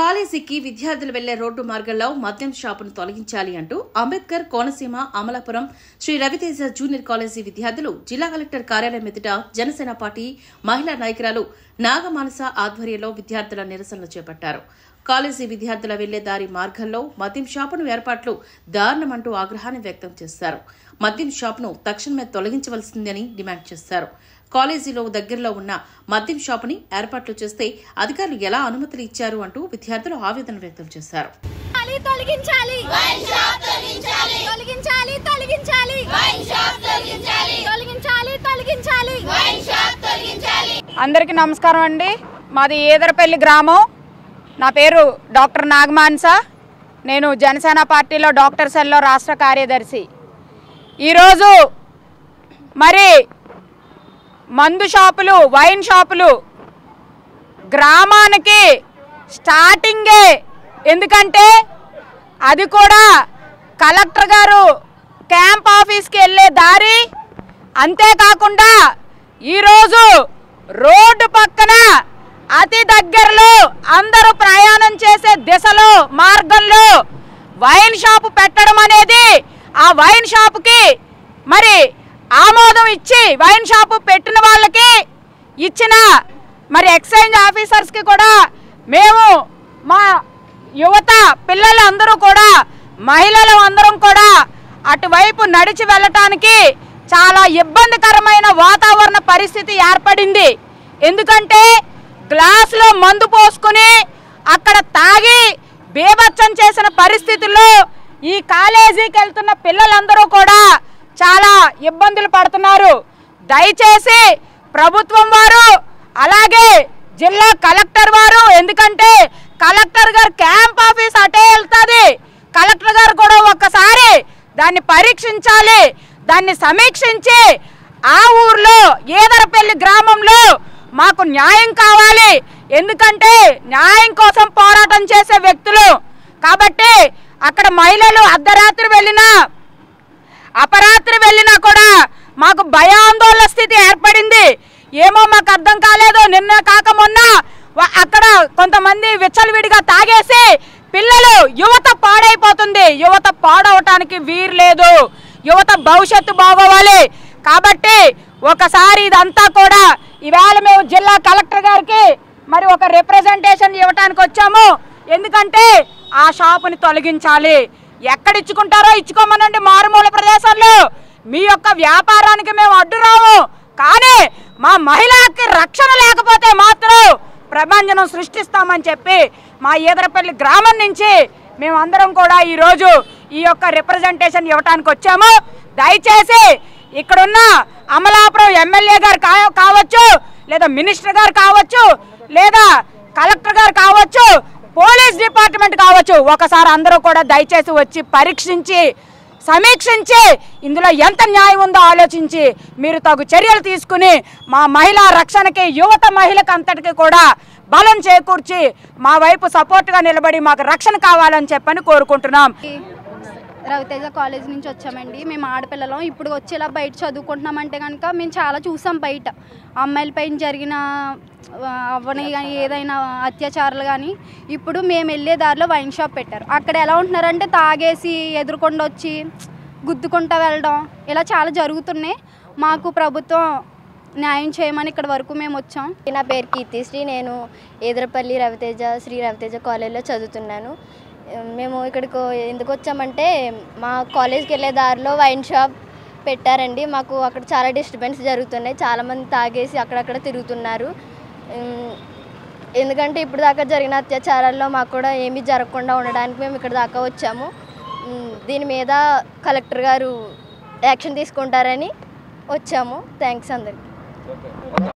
కాలేజీకి విద్యార్థులు వెళ్లే రోడ్డు మార్గంలో మద్యం షాపును తొలగించాలి అంటూ అంబేద్కర్ కోనసీమ అమలాపురం శ్రీ రవితేజ జూనియర్ కాలేజీ విద్యార్థులు జిల్లా కలెక్టర్ కార్యాలయం ఎదుట జనసేన పార్టీ మహిళా నాయకురాలు నాగమానస ఆధ్వర్యంలో విద్యార్థుల నిరసనలు చేపట్టారు కాలేజీ విద్యార్థుల వెళ్లే దారి మార్గంలో మద్యం షాపును ఏర్పాట్లు దారుణమంటూ ఆగ్రహాన్ని వ్యక్తం చేశారు మద్యం షాపును తక్షణమే తొలగించవలసిందని డిమాండ్ చేశారు కాలేజీలో దగ్గరలో ఉన్న మద్యం షాపుని ఏర్పాట్లు చేస్తే అధికారులు ఎలా అనుమతులు ఇచ్చారు అంటూ విద్యార్థులు ఆవేదన వ్యక్తం చేశారు తొలగించాలి తొలగించాలి తొలగించాలి తొలగించాలి తొలగించాలి తొలగించాలి అందరికీ నమస్కారం అండి మాది ఈదరపల్లి గ్రామం నా పేరు డాక్టర్ నాగమాన్స నేను జనసేన పార్టీలో డాక్టర్ సెల్లో రాష్ట్ర కార్యదర్శి ఈరోజు మరి మందు షాపులు వైన్ షాపులు గ్రామానికి స్టార్టింగే ఎందుకంటే అది కూడా కలెక్టర్ గారు క్యాంప్ ఆఫీస్కి వెళ్ళే దారి అంతేకాకుండా ఈరోజు రోడ్డు పక్కన అతి దగ్గరలో అందరూ ప్రయాణం చేసే దిశలో మార్గంలో వైన్ షాపు పెట్టడం అనేది ఆ వైన్ షాపుకి మరి ఆమోదం ఇచ్చి వైన్ షాపు పెట్టిన వాళ్ళకి ఇచ్చిన మరి ఎక్సైజ్ ఆఫీసర్స్కి కూడా మేము మా యువత పిల్లలు అందరూ కూడా మహిళలు అందరం కూడా అటువైపు నడిచి వెళ్ళటానికి చాలా ఇబ్బందికరమైన వాతావరణ పరిస్థితి ఏర్పడింది ఎందుకంటే గ్లాసులో మందు పోసుకుని అక్కడ తాగి బీభత్సం చేసిన పరిస్థితుల్లో ఈ కాలేజీకి వెళ్తున్న పిల్లలందరూ కూడా చాలా ఇబ్బందులు పడుతున్నారు దయచేసి ప్రభుత్వం వారు అలాగే జిల్లా కలెక్టర్ వారు ఎందుకంటే కలెక్టర్ గారు క్యాంప్ ఆఫీస్ అటే వెళ్తుంది కలెక్టర్ గారు కూడా ఒక్కసారి దాన్ని పరీక్షించాలి దాన్ని సమీక్షించి ఆ ఊర్లో ఏదరపల్లి గ్రామంలో మాకు న్యాయం కావాలి ఎందుకంటే న్యాయం కోసం పోరాటం చేసే వ్యక్తులు కాబట్టి అక్కడ మహిళలు అర్ధరాత్రి వెళ్ళినా అపరాత్రి వెళ్ళినా కూడా మాకు భయాందోళన స్థితి ఏర్పడింది ఏమో మాకు అర్థం కాలేదు నిన్న కాక మొన్న వ- అక్కడ కొంతమంది విచ్చలవిడిగా తాగేసి పిల్లలు యువత పాడైపోతుంది యువత పాడవటానికి వీరు లేదు యువత భవిష్యత్తు బాగోవాలి కాబట్టి ఒకసారి ఇదంతా కూడా ఇవాళ మేము జిల్లా కలెక్టర్ గారికి మరి ఒక రిప్రజెంటేషన్ ఇవ్వటానికి వచ్చాము ఎందుకంటే ఆ షాపుని తొలగించాలి ఎక్కడ ఇచ్చుకుంటారో ఇచ్చుకోమనండి మారుమూల ప్రదేశాల్లో మీ యొక్క వ్యాపారానికి మేము అడ్డు రాము కానీ మా మహిళకి రక్షణ లేకపోతే మాత్రం ప్రభంజనం సృష్టిస్తామని చెప్పి మా ఈదరపల్లి గ్రామం నుంచి మేమందరం కూడా ఈరోజు ఈ యొక్క రిప్రజెంటేషన్ ఇవ్వటానికి వచ్చాము దయచేసి ఇక్కడున్న అమలాపురం ఎమ్మెల్యే గారు కా- కావచ్చు లేదా మినిస్టర్ గారు కావచ్చు లేదా కలెక్టర్ గారు కావచ్చు పోలీస్ డిపార్ట్మెంట్ కావచ్చు ఒకసారి అందరూ కూడా దయచేసి వచ్చి పరీక్షించి సమీక్షించి ఇందులో ఎంత న్యాయం ఉందో ఆలోచించి మీరు తగు చర్యలు తీసుకుని మా మహిళా రక్షణకి యువత మహిళకు అంతటికి కూడా బలం చేకూర్చి మా వైపు సపోర్ట్గా నిలబడి మాకు రక్షణ కావాలని చెప్పని కోరుకుంటున్నాం రవితేజ కాలేజ్ నుంచి వచ్చామండి మేము ఆడపిల్లలం ఇప్పుడు వచ్చి ఇలా బయట చదువుకుంటున్నామంటే కనుక మేము చాలా చూసాం బయట అమ్మాయిలపైన జరిగిన ఆ, అవ్వని కానీ ఏదైనా అత్యాచారాలు కానీ ఇప్పుడు మేము వెళ్ళే దారిలో వైన్ షాప్ పెట్టారు అక్కడ ఎలా ఉంటున్నారంటే తాగేసి ఎదురుకుండా వచ్చి గుద్దుకుంటా వెళ్ళడం ఇలా చాలా జరుగుతున్నాయి మాకు ప్రభుత్వం న్యాయం చేయమని ఇక్కడ వరకు మేము వచ్చాం నా పేరు కీర్తిశ్రీ నేను ఎదురపల్లి రవితేజ శ్రీ రవితేజ కాలేజ్లో చదువుతున్నాను మేము ఇక్కడికి ఎందుకు వచ్చామంటే మా కాలేజ్కి వెళ్ళే దారిలో వైన్ షాప్ పెట్టారండి మాకు అక్కడ చాలా డిస్టర్బెన్స్ జరుగుతున్నాయి చాలామంది తాగేసి అక్కడక్కడ తిరుగుతున్నారు ఉమ్, ఎందుకంటే ఇప్పుడు దాకా జరిగిన అత్యాచారాల్లో మాకు కూడా ఏమీ జరగకుండా ఉండడానికి మేము ఇక్కడ దాకా వచ్చాము ఉమ్, దీని మీద కలెక్టర్ గారు యాక్షన్ తీసుకుంటారని వచ్చాము థ్యాంక్స్ అందరికీ